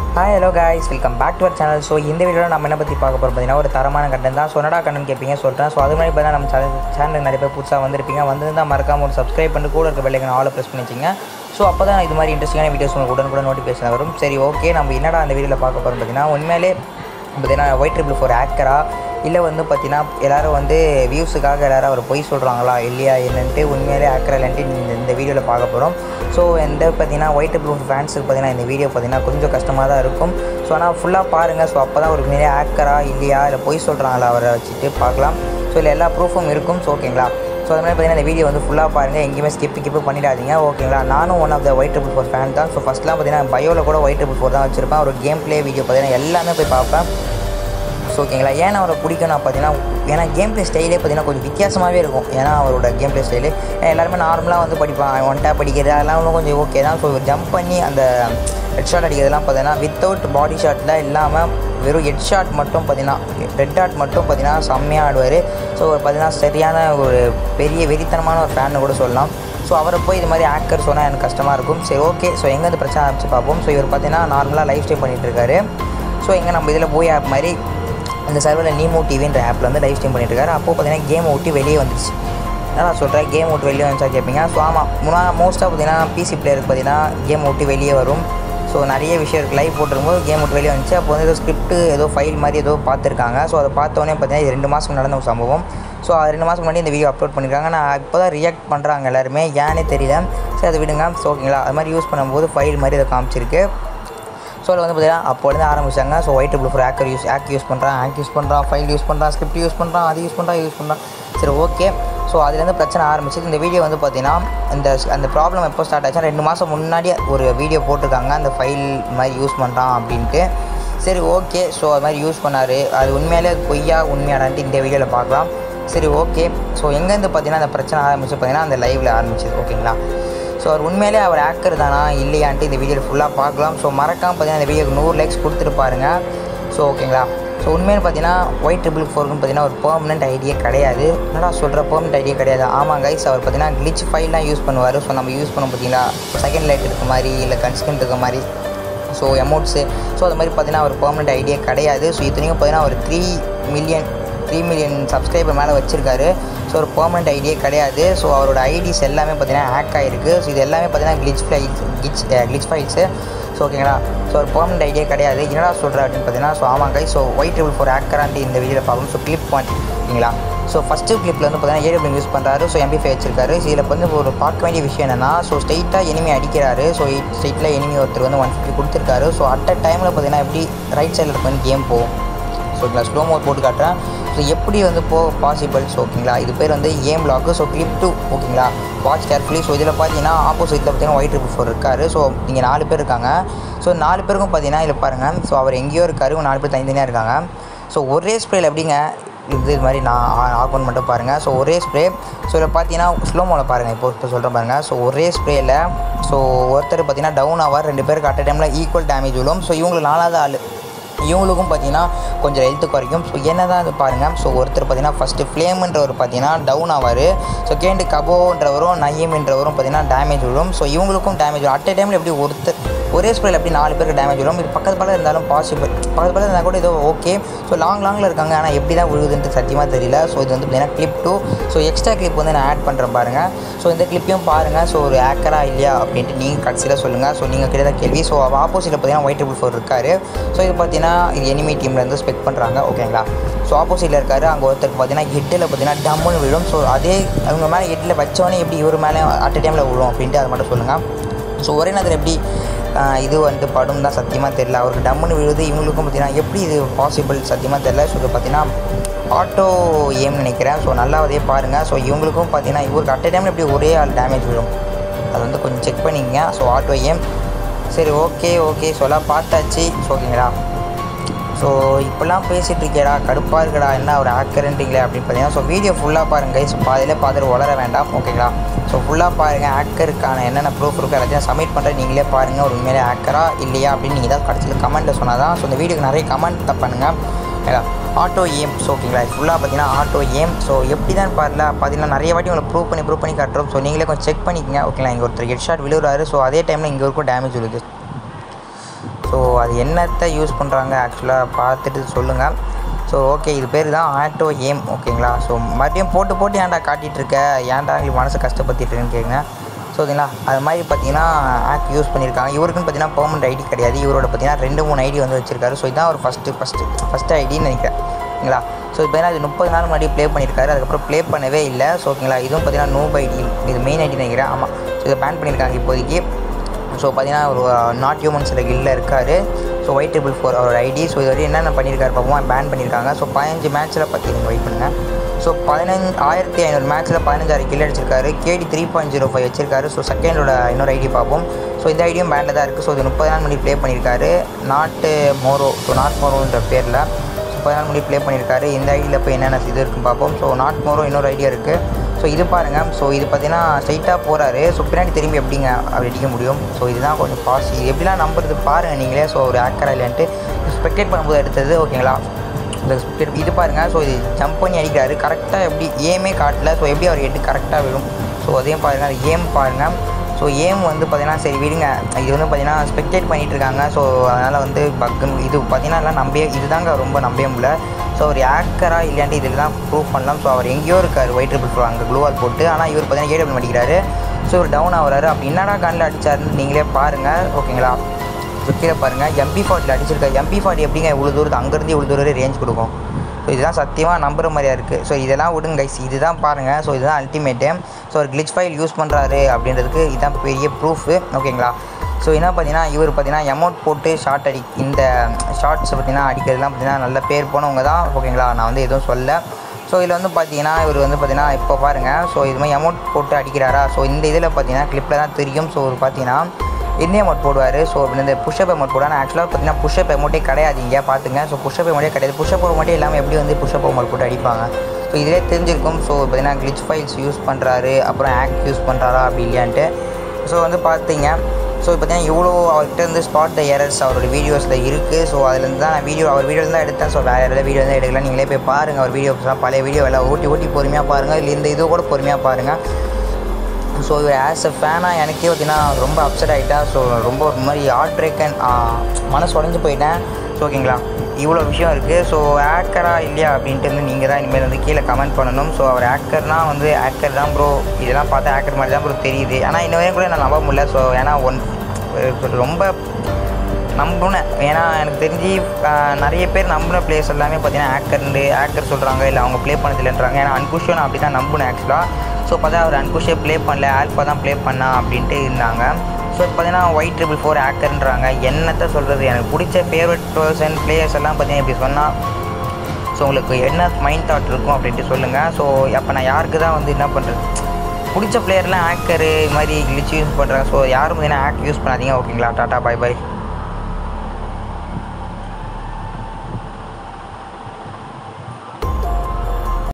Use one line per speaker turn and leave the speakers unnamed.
hi hello guys welcome back to our channel so இந்த வீடியோவில் நம்ம என்ன பற்றி பார்க்க போகிறோம் பார்த்தீங்கன்னா ஒரு தரமான கண்டென்ட் தான் சொன்னடா கண்டன் கேட்பீங்க சொல்கிறேன் ஸோ அது மாதிரி இப்போ தான் நம்ம சேனல் சேனலுக்கு நிறைய பேர் புதுசாக வந்திருப்பீங்க வந்திருந்தால் மறக்காம ஒரு சப்ஸ்கிரைப் பண்ணிட்டு கூட இருக்க பெல்லைக்கன் ஆலை ப்ரெஸ் பண்ணி வச்சிங்க ஸோ அப்போ தான் இது மாதிரி இன்ட்ரெஸ்டிங்கான வீடியோஸ் உங்களுக்கு உடனுக்குடன் நோட்டிஃபிகேஷன் வரும் சரி ஓகே நம்ம என்னடா அந்த வீடியோவில் பார்க்க போகிறோம் பார்த்தீங்கன்னா உண்மையிலே பார்த்தீங்கன்னா ஒயிட் ட்ரிபிள் ஃபோர் ஆக்கரா இல்லை வந்து பார்த்தீங்கன்னா எல்லாரும் வந்து வியூஸுக்காக எல்லாரும் அவர் பொய் சொல்கிறாங்களா இல்லையா என்னன்ட்டு உண்மையிலே ஆக்கரா இல்லைன்ட்டு இந்த இந்த வீடியோவில் பார்க்க போகிறோம் ஸோ இந்த பார்த்தீங்கன்னா ஒயிட் ட்ரிபிள் ஃபேன்ஸுக்கு பார்த்தீங்கன்னா இந்த வீடியோ பார்த்தீங்கன்னா கொஞ்சம் கஷ்டமாக தான் இருக்கும் ஸோ ஆனால் ஃபுல்லாக பாருங்கள் ஸோ அப்போ தான் ஒரு உண்மையிலே ஆக்கரா இல்லையா இல்லை பொய் சொல்கிறாங்களா அவரை வச்சுட்டு பார்க்கலாம் ஸோ இல்லை எல்லா ப்ரூஃபும் இருக்கும் ஸோ ஓகேங்களா ஸோ அது மாதிரி பார்த்தீங்கன்னா இந்த வீடியோ வந்து ஃபுல்லாக பாருங்கள் எங்கேயுமே ஸ்கிப் கிப்பு பண்ணிடாதீங்க ஓகேங்களா நானும் one of the white triple four fan தான் ஸோ ஃபஸ்ட்லாம் பார்த்தீங்கன்னா பயோவில் கூட ஒயிட் ட்ரிபிள் ஃபோர் தான் வச்சிருப்பேன் ஒரு கேம் ப்ளே வீடியோ பார்த்தீங்கன்னா எல்லாமே போய் பார்ப்பேன் ஸோ ஓகேங்களா ஏன் அவரை பிடிக்கும் நான் பார்த்தீங்கன்னா ஏன்னா கேம் ப்ளே ஸ்டைலே பார்த்தீங்கன்னா கொஞ்சம் வித்தியாசமாகவே இருக்கும் ஏன்னா அவரோட கேம் ப்ளே ஸ்டைலு எல்லாருமே நார்மலாக வந்து படிப்பான் ஒன் டேப் அடிக்கிறது அதெல்லாம் இன்னும் கொஞ்சம் ஓகே தான் ஸோ ஜம்ப் பண்ணி அந்த ஹெட் ஷாட் அடிக்கிறதுலாம் பார்த்தீங்கன்னா வித்தவுட் பாடி ஷாட்டில் இல்லாமல் வெறும் ஹெட் ஷாட் மட்டும் பார்த்தீங்கன்னா ரெட் ஷாட் மட்டும் பார்த்தீங்கன்னா செம்மையாக ஆடுவார் ஸோ பார்த்தீங்கன்னா சரியான ஒரு பெரிய வெறித்தனமான ஒரு ஃபேன்னு கூட சொல்லலாம் ஸோ அவரை போய் இது மாதிரி ஆக்கர் சொன்னால் எனக்கு கஷ்டமாக இருக்கும் சரி ஓகே ஸோ எங்கேருந்து பிரச்சனை ஆரம்பிச்சு பார்ப்போம் ஸோ இவர் பார்த்தீங்கன்னா நார்மலாக லைஃப் ஸ்டைல் பண்ணிகிட்டு இருக்காரு ஸோ எங்கே நம்ம இதில் போய் ஆப் மாதிரி அந்த சர்வரில் நீமோ டிவின்ற ஆப்பில் வந்து லைவ் ஸ்ட்ரீம் பண்ணிட்டு இருக்காரு அப்போது பார்த்தீங்கன்னா கேம் விட்டு வெளியே வந்துச்சு நான் சொல்கிறேன் கேம் விட்டு வெளியே வந்துச்சா கேட்பீங்க ஸோ ஆமாம் முன்னா மோஸ்ட்டாக பார்த்தீங்கன்னா பிசி பிளேயருக்கு பார்த்தீங்கன்னா கேம் விட்டு வெளியே வரும் ஸோ நிறைய விஷயம் இருக்குது லைவ் போட்டிருக்கும்போது கேம் விட்டு வெளியே வந்துச்சு அப்போ வந்து ஏதோ ஸ்கிரிப்ட் ஏதோ ஃபைல் மாதிரி ஏதோ பார்த்துருக்காங்க ஸோ அதை பார்த்தோன்னே பார்த்தீங்கன்னா இது ரெண்டு மாதம் நடந்த ஒரு சம்பவம் ஸோ அது ரெண்டு மாதம் முன்னாடி இந்த வீடியோ அப்லோட் பண்ணியிருக்காங்க நான் இப்போ தான் ரியாக்ட் பண்ணுறாங்க எல்லாருமே ஏன்னே தெரியல சரி அதை விடுங்க ஸோ ஓகேங்களா அது மாதிரி யூஸ் பண்ணும்போது ஃபைல் மாதிரி அதை காமிச்சிருக்கு ஸோ அதில் வந்து பார்த்தீங்கன்னா அப்போலேருந்து ஆரம்பிச்சாங்க so white double four hacker use hack use பண்ணுறான் ஆக் யூஸ் பண்ணுறான் ஃபைல் யூஸ் பண்ணுறான் ஸ்கிரிப்ட் யூஸ் பண்ணுறான் அது யூஸ் பண்ணுறான் யூஸ் பண்ணுறான் சரி ஓகே ஸோ அதுலேருந்து பிரச்சனை ஆரம்பிச்சு இந்த வீடியோ வந்து பார்த்தீங்கன்னா இந்த அந்த ப்ராப்ளம் எப்போ ஸ்டார்ட் ஆச்சுன்னா ரெண்டு மாதம் முன்னாடியே ஒரு வீடியோ போட்டிருக்காங்க அந்த ஃபைல் மாதிரி யூஸ் பண்ணுறான் அப்படின்ட்டு சரி ஓகே ஸோ அது மாதிரி யூஸ் பண்ணார் அது உண்மையிலே பொய்யா உண்மையாடான்ட்டு இந்த வீடியோவில் பார்க்கலாம் சரி ஓகே ஸோ எங்கேருந்து பார்த்தீங்கன்னா அந்த பிரச்சனை ஆரம்பிச்சு பார்த்தீங்கன்னா அந்த லைவில் ஆரம்பிச்சது ஓகேங்களா ஸோ அவர் உண்மையிலே அவர் ஆக்கர் தானா இல்லையான்ட்டு இந்த வீடியோவில் ஃபுல்லாக பார்க்கலாம் ஸோ மறக்காமல் பார்த்தீங்கன்னா இந்த வீடியோக்கு நூறு லைக்ஸ் கொடுத்துட்டு பாருங்கள் ஸோ ஓகேங்களா ஸோ உண்மையில பார்த்தீங்கன்னா ஒயிட் ட்ரிபிள் ஃபோருக்குன்னு பார்த்தீங்கன்னா ஒரு பெர்மனெண்ட் ஐடியா கிடையாது என்னடா சொல்கிற பெர்மனெண்ட் ஐடியா கிடையாது ஆமாம் கைஸ் அவர் பார்த்தீங்கன்னா கிளிச் ஃபைல்லாம் யூஸ் பண்ணுவார் ஸோ நம்ம யூஸ் பண்ண பார்த்தீங்கன்னா செகண்ட் லைட் இருக்க மாதிரி இல்லை கன்ஸ்டன்ட் இருக்க மாதிரி ஸோ அமௌண்ட்ஸு ஸோ அது மாதிரி பார்த்தீங்கன்னா ஒரு பெர்மனெண்ட் ஐடியா கிடையாது ஸோ இத்தனைக்கும் பார்த்தீங்கன்னா ஒரு three million three million subscriber மேலே வச்சுருக்காரு ஸோ ஒரு பெர்மனெண்ட் ஐடியே கிடையாது ஸோ அவரோட ஐடிஸ் எல்லாமே பார்த்தீங்கன்னா ஹேக் ஆகிருக்கு ஸோ இது எல்லாமே பார்த்தீங்கன்னா glitch files glitch glitch files so ஓகேங்களா ஸோ ஒரு பெர்மனெண்ட் ஐடியா கிடையாது என்னடா சொல்கிற அப்படின்னு பார்த்தீங்கன்னா ஸோ ஆமாங்க ஸோ ஒயிட் டேபிள் ஃபோர் ஹேக்கரான்ட்டு இந்த வீடியோவில் பார்க்கணும் ஸோ கிளிப் ஒன் ஓகேங்களா ஸோ ஃபஸ்ட்டு கிளிப்பில் வந்து பார்த்தீங்கன்னா ஏடபிள்யூ யூஸ் பண்ணுறாரு ஸோ எம்பி ஃபை வச்சிருக்காரு ஸோ இதில் வந்து ஒரு பார்க்க வேண்டிய விஷயம் என்னென்னா ஸோ ஸ்ட்ரைட்டாக எனிமி அடிக்கிறாரு ஸோ ஸ்ட்ரைட்டில் எனிமி ஒருத்தர் வந்து ஒன் ஃபிஃப்டி கொடுத்துருக்காரு ஸோ அட் அ டைமில் பார்த்தீங்கன்னா எப்படி ரைட் சைடில் இருக்க வந்து கேம் போகும் ஸோ ஓகேங்களா ஸ்லோ மோட் போட்டு காட்டுறேன் ஸோ எப்படி வந்து போ பாசிபிள்ஸ் ஓகேங்களா இது பேர் வந்து aim lock so clip two ஓகேங்களா வாட்ச் கேர்ஃபுல்லி ஸோ இதில் பார்த்தீங்கன்னா ஆப்போசிட்டில் பார்த்தீங்கன்னா ஒயிட் ட்ரிபிள் ஃபோர் இருக்காரு ஸோ இங்கே நாலு பேர் இருக்காங்க ஸோ நாலு பேருக்கும் பார்த்தீங்கன்னா இதில் பாருங்கள் ஸோ அவர் எங்கேயோ இருக்காரு இவங்க நாலு பேர் தனித்தனியாக இருக்காங்க ஸோ ஒரே ஸ்ப்ரேயில் எப்படிங்க இது இது மாதிரி நான் ஆன் மட்டும் பாருங்கள் ஸோ ஒரே ஸ்ப்ரே ஸோ இதில் பார்த்தீங்கன்னா ஸ்லோமோவில் பாருங்கள் இப்போ இப்போ சொல்கிறேன் பாருங்கள் ஸோ ஒரே ஸ்ப்ரேயில் ஸோ ஒருத்தர் பார்த்தீங்கன்னா டவுன் ஆவார் ரெண்டு பேருக்கு அட் டைமில் ஈக்குவல் டேமேஜ் விழும் ஸோ இவங்களுக்கு நாலாவது ஆள் இவங்களுக்கும் பார்த்தீங்கன்னா கொஞ்சம் ஹெல்த்து குறைக்கும் ஸோ என்ன தான் இது பாருங்கள் ஸோ ஒருத்தர் பார்த்தீங்கன்னா ஃபஸ்ட்டு ஃப்ளேம்ன்றவர் பார்த்தீங்கன்னா டவுன் ஆவார் ஸோ கேண்டு கபோன்றவரும் நயீம்ன்றவரும் பார்த்தீங்கன்னா டேமேஜ் விழும் ஸோ இவங்களுக்கும் டேமேஜ் விழும் அட் டைமில் எப்படி ஒருத்தர் ஒரே ஸ்ப்ரேயில் எப்படி நாலு பேருக்கு டேமேஜ் வரும் இது பக்கத்து பக்கம் இருந்தாலும் பாசிபிள் பக்கத்து பக்கம் இருந்தால் கூட ஏதோ ஓகே ஸோ லாங் லாங்கில் இருக்காங்க ஆனால் எப்படி தான் விழுகுதுன்ட்டு சத்தியமாக தெரியல ஸோ இது வந்து பார்த்தீங்கன்னா clip two so extra clip வந்து நான் ஆட் பண்ணுறேன் பாருங்கள் ஸோ இந்த கிளிப்பையும் பாருங்கள் ஸோ ஒரு ஆக்கரா இல்லையா அப்படின்ட்டு நீங்கள் கடைசியில் சொல்லுங்கள் ஸோ நீங்கள் கிட்ட கேள்வி ஸோ ஆப்போசிட்டில் பார்த்தீங்கன்னா ஒயிட் ட்ரிபிள் ஃபோர் இருக்கார் ஸோ இது பார்த்தீங்கன்னா இது எனிமி டீம்லேருந்து ஸ்பெக்ட் பண்ணுறாங்க ஓகேங்களா ஸோ ஆப்போசிட்டில் இருக்காரு அங்கே ஒருத்தருக்கு பார்த்தீங்கன்னா ஹெட்டில் பார்த்தீங்கன்னா டம்முன்னு விழும் ஸோ அதே அவங்க மேலே ஹெட்டில் வச்சோடனே எப்படி இவர் மேலே அட் டைமில் விழும் அப்படின்ட்டு அதை மட்டும் சொல்லுங்கள் ஸோ ஒரே நேரத்தில் எப்படி இது வந்துட்டு படம் தான் சத்தியமாக தெரில அவருக்கு டம்முன்னு விழுது இவங்களுக்கும் பார்த்தீங்கன்னா எப்படி இது பாசிபிள் சத்தியமாக தெரில ஸோ இது பார்த்தீங்கன்னா ஆட்டோ ஏம் நினைக்கிறேன் ஸோ நல்லா அதே பாருங்கள் ஸோ இவங்களுக்கும் பார்த்தீங்கன்னா இவருக்கு அட் டைமில் எப்படி ஒரே ஆள் டேமேஜ் விழும் அது வந்து கொஞ்சம் செக் பண்ணிக்கங்க ஸோ ஆட்டோ ஏம் சரி ஓகே ஓகே ஸோ எல்லாம் பார்த்தாச்சு ஸோ ஓகேங்களா ஸோ இப்போல்லாம் பேசிகிட்டு இருக்கேடா கடுப்பாக இருக்கடா என்ன ஒரு ஆக்கர்ன்றீங்களே அப்படின்னு பார்த்தீங்கன்னா ஸோ வீடியோ ஃபுல்லாக பாருங்கள் ஸோ பாதியில் பார்த்துட்டு வளர வேண்டாம் ஓகேங்களா ஸோ ஃபுல்லாக பாருங்கள் ஆக்கருக்கான என்னென்ன ப்ரூஃப் இருக்கோ எல்லாத்தையும் சப்மிட் பண்ணுறது நீங்களே பாருங்கள் ஒரு உண்மையிலே ஆக்கரா இல்லையா அப்படின்னு நீங்கள் தான் கடைசியில் கமெண்ட்டில் சொன்னால் தான் ஸோ இந்த வீடியோக்கு நிறைய கமெண்ட் தான் பண்ணுங்கள் ஓகேங்களா ஆட்டோ ஏம் ஸோ ஓகேங்களா ஃபுல்லாக பார்த்தீங்கன்னா ஆட்டோ ஏம் ஸோ எப்படி தான் பாருல பார்த்தீங்கன்னா நிறைய வாட்டி உங்களுக்கு ப்ரூவ் பண்ணி ப்ரூவ் பண்ணி காட்டுறோம் ஸோ நீங்களே கொஞ்சம் செக் பண்ணிக்கங்க ஓகேங்களா இங்கே ஒருத்தர் ஹெட் ஷாட் விழுறாரு ஸோ அதே டைமில் இங்கே இருக்கும் டேமேஜ் விழுது ஸோ அது என்னத்தை யூஸ் பண்ணுறாங்க ஆக்சுவலாக பார்த்துட்டு சொல்லுங்கள் ஸோ ஓகே இது பேர் தான் ஆட்டோ ஏம் ஓகேங்களா ஸோ மறுபடியும் போட்டு போட்டு ஏன்டா காட்டிகிட்டு இருக்க ஏன்டா எங்களுக்கு மனசை கஷ்டப்படுத்திட்டு இருக்கேன்னு கேட்குங்க ஸோ ஓகேங்களா அது மாதிரி பார்த்தீங்கன்னா ஆப் யூஸ் பண்ணியிருக்காங்க இவருக்குன்னு பார்த்தீங்கன்னா பெர்மனெண்ட் ஐடி கிடையாது இவரோட பார்த்தீங்கன்னா ரெண்டு மூணு ஐடி வந்து வச்சிருக்காரு ஸோ இதான் ஒரு ஃபஸ்ட்டு ஃபஸ்ட்டு ஃபஸ்ட்டு ஐடின்னு நினைக்கிறேன் ஓகேங்களா ஸோ இப்போ பார்த்தீங்கன்னா இது முப்பது நாள் முன்னாடி ப்ளே பண்ணியிருக்காரு அதுக்கப்புறம் ப்ளே பண்ணவே இல்லை ஸோ ஓகேங்களா இதுவும் பார்த்தீங்கன்னா நோப் ஐடி இது மெயின் ஐடி நினைக்கிறேன் ஆமாம் ஸோ இதை பேன் பண்ணியிருக்காங்க இப்போதைக்கு ஸோ பார்த்தீங்கன்னா ஒரு நாட் ஹியூமன்ஸில் கில்ல இருக்கார் ஸோ ஒயிட் ட்ரிபிள் ஃபோர் அவரோட ஐடி ஸோ இது வரையும் என்னென்ன பண்ணியிருக்காரு பார்ப்போம் பேன் பண்ணியிருக்காங்க ஸோ பதினஞ்சு மேட்ச்சில் பற்றி நீங்கள் வெயிட் பண்ணுங்கள் ஸோ பதினஞ்சு ஆயிரத்தி ஐநூறு மேட்ச்சில் பதினஞ்சாறு கில் அடிச்சிருக்காரு KD three point zero five வச்சிருக்காரு ஸோ செகண்டோட இன்னொரு ஐடி பார்ப்போம் ஸோ இந்த ஐடியும் பேண்டில் தான் இருக்குது ஸோ இது முப்பது நாள் முன்னாடி ப்ளே பண்ணியிருக்காரு நாட்டு மோரோ ஸோ நாட் மோரோன்ற பேரில் முப்பது நாள் முன்னாடி ப்ளே பண்ணியிருக்காரு இந்த ஐடியில் போய் என்னென்ன இது இருக்குன்னு பார்ப்போம் ஸோ நாட் மோரோ இன்னொரு ஐடியா இருக்குது ஸோ இது பாருங்கள் ஸோ இது பார்த்தீங்கன்னா ஸ்ட்ரைட்டாக போகிறாரு ஸோ பின்னாடி திரும்பி எப்படிங்க அப்படி அடிக்க முடியும் ஸோ இதுதான் கொஞ்சம் பாஸ் இது எப்படிலாம் நம்புறது பாருங்கள் நீங்களே ஸோ ஒரு ஆக்கரா இல்லைன்ட்டு ஸ்பெக்டேட் பண்ணும்போது எடுத்தது ஓகேங்களா இந்த ஸ்பெக்டேட் இது பாருங்கள் ஸோ இது ஜம்ப் பண்ணி அடிக்கிறாரு கரெக்டாக எப்படி ஏமே காட்டல ஸோ எப்படி அவர் ஹெட்டு கரெக்டாக விடும் ஸோ அதையும் பாருங்கள் அது ஏம் பாருங்கள் ஸோ ஏம் வந்து பார்த்தீங்கன்னா சரி விடுங்க இது வந்து பார்த்தீங்கன்னா ஸ்பெக்டேட் பண்ணிகிட்டு இருக்காங்க ஸோ அதனால் வந்து பக்குன்னு இது பார்த்தீங்கன்னா எல்லாம் நம்பவே இதுதாங்க ரொம்ப நம்பவே முடியல ஸோ அவர் ஆக்கரா இல்லையான்ட்டு இதில் தான் ப்ரூவ் பண்ணலாம் ஸோ அவர் எங்கேயோ இருக்கார் ஒயிட் ட்ரிபிள் ஃபோர் அங்கே க்ளூவால் போட்டு ஆனால் இவர் பார்த்தீங்கன்னா ஏடபிள் அடிக்கிறாரு ஸோ இவர் டவுன் ஆகுறாரு அப்படி என்னடா கண்ணில் அடிச்சாருன்னு நீங்களே பாருங்கள் ஓகேங்களா ஸோ கீழே பாருங்கள் எம்பி ஃபார்ட்டியில் அடிச்சிருக்காரு எம்பி ஃபார்ட்டி எப்படிங்க இவ்வளோ தூரத்து அங்கேருந்து இவ்வளோ தூரம் வரை ரேஞ்ச் கொடுக்கும் ஸோ இதுதான் சத்தியமாக நம்புற மாதிரியா இருக்குது ஸோ இதெல்லாம் விடுங்க கைஸ் இதுதான் பாருங்கள் ஸோ இதுதான் அல்டிமேட்டு ஸோ ஒரு கிளிச் ஃபைல் யூஸ் பண்ணுறாரு அப்படின்றதுக்கு இதுதான் பெரிய ப்ரூஃபு ஓகேங்களா ஸோ என்ன பார்த்தீங்கன்னா இவர் பார்த்தீங்கன்னா அமௌண்ட் போட்டு ஷார்ட் அடி இந்த ஷார்ட்ஸ் பார்த்தீங்கன்னா அடிக்கிறதுலாம் பார்த்தீங்கன்னா நல்ல பேர் போனவங்க தான் ஓகேங்களா நான் வந்து எதுவும் சொல்ல ஸோ இதில் வந்து பார்த்தீங்கன்னா இவர் வந்து பார்த்தீங்கன்னா இப்போ பாருங்கள் ஸோ இது மாதிரி அமௌண்ட் போட்டு அடிக்கிறாரா ஸோ இந்த இதில் பார்த்தீங்கன்னா கிளிப்பில் தான் தெரியும் ஸோ ஒரு பார்த்தீங்கன்னா இந்த அமௌண்ட் போடுவார் ஸோ இந்த புஷ்அப் அமௌண்ட் போடுவார் ஆக்சுவலாக பார்த்தீங்கன்னா புஷ்அப் அமௌண்ட்டே கிடையாது இங்கே பார்த்துங்க ஸோ புஷ்அப் அமௌண்ட்டே கிடையாது புஷ்அப் அமௌண்ட்டே இல்லாமல் எப்படி வந்து புஷ்அப் அமௌண்ட் போட்டு அடிப்பாங்க ஸோ இதிலே தெரிஞ்சிருக்கும் ஸோ பார்த்தீங்கன்னா கிளிச் ஃபைல்ஸ் யூஸ் பண்ணுறாரு அப்புறம் ஆக்ட் யூஸ் பண்ணுறாரா அப்படி இல்லையான்ட்டு ஸோ வந்து பார்த்தீங்க ஸோ பார்த்தீங்கன்னா இவ்வளோ அவர்கிட்ட இருந்து ஸ்பாட் த எரர்ஸ் அவரோட வீடியோஸில் இருக்குது ஸோ அதுலேருந்து தான் நான் வீடியோ அவர் வீடியோவில் தான் எடுத்தேன் ஸோ வேறு எதாவது வீடியோ தான் எடுக்கலாம் நீங்களே போய் பாருங்கள் அவர் வீடியோஸ்லாம் பழைய வீடியோ எல்லாம் ஓட்டி ஓட்டி பொறுமையாக பாருங்கள் இல்லை இந்த இது கூட பொறுமையாக பாருங்கள் ஸோ இவர் ஆஸ் அ ஃபேனாக எனக்கே பார்த்தீங்கன்னா ரொம்ப அப்செட் ஆகிட்டேன் ஸோ ரொம்ப ஒரு மாதிரி ஹார்ட் பிரேக் அண்ட் மனசு உடஞ்சி போயிட்டேன் ஸோ ஓகேங்களா இவ்வளோ விஷயம் இருக்குது ஸோ ஆக்கரா இல்லையா அப்படின்ட்டு வந்து நீங்கள் தான் இனிமேல் வந்து கீழே கமெண்ட் பண்ணணும் ஸோ அவர் ஆக்கர்னால் வந்து ஆக்கர் தான் ப்ரோ இதெல்லாம் பார்த்தா ஆக்கர் மாதிரி தான் ப்ரோ தெரியுது ஆனால் இன்ன வரையும் கூட நான் நம்ப முடியல ஸோ ஏன்னா ஒன் ரொம்ப நம்பினேன் ஏன்னா எனக்கு தெரிஞ்சு ஆஹ், நிறைய பேர் நம்பின பிளேஸ் எல்லாமே பார்த்தீங்கன்னா ஆக்கர்ண்டு ஆக்கர் சொல்கிறாங்க இல்லை அவங்க ப்ளே பண்ணதில்லைன்றாங்க ஏன்னா அன்குஷோ நான் அப்படி தான் நம்பினேன் ஆக்சுவலாக ஸோ பார்த்தா அவர் அன்குஷே ப்ளே பண்ணல ஆல்ஃபா தான் ப்ளே பண்ணா அப்படின்ட்டு இருந்தாங்க ஸோ இப்போ பார்த்தீங்கன்னா ஒயிட் ட்ரிபிள் ஃபோர் ஆக்கர்ன்றாங்க என்னத்தை சொல்கிறது எனக்கு பிடிச்ச ஃபேவரட் பர்சன் பிளேயர்ஸ் எல்லாம் பார்த்தீங்கன்னா இப்படி சொன்னால் ஸோ உங்களுக்கு என்ன மைண்ட் தாட் இருக்கும் அப்படின்ட்டு சொல்லுங்கள் ஸோ அப்போ நான் யாருக்கு தான் வந்து என்ன பண்ணுறது பிடிச்ச பிளேயர்லாம் ஆக்கரு இது மாதிரி கிளிச் யூஸ் பண்ணுறாங்க ஸோ யாரும் பார்த்தீங்கன்னா ஆக் யூஸ் பண்ணாதீங்க ஓகேங்களா டாட்டா பை பை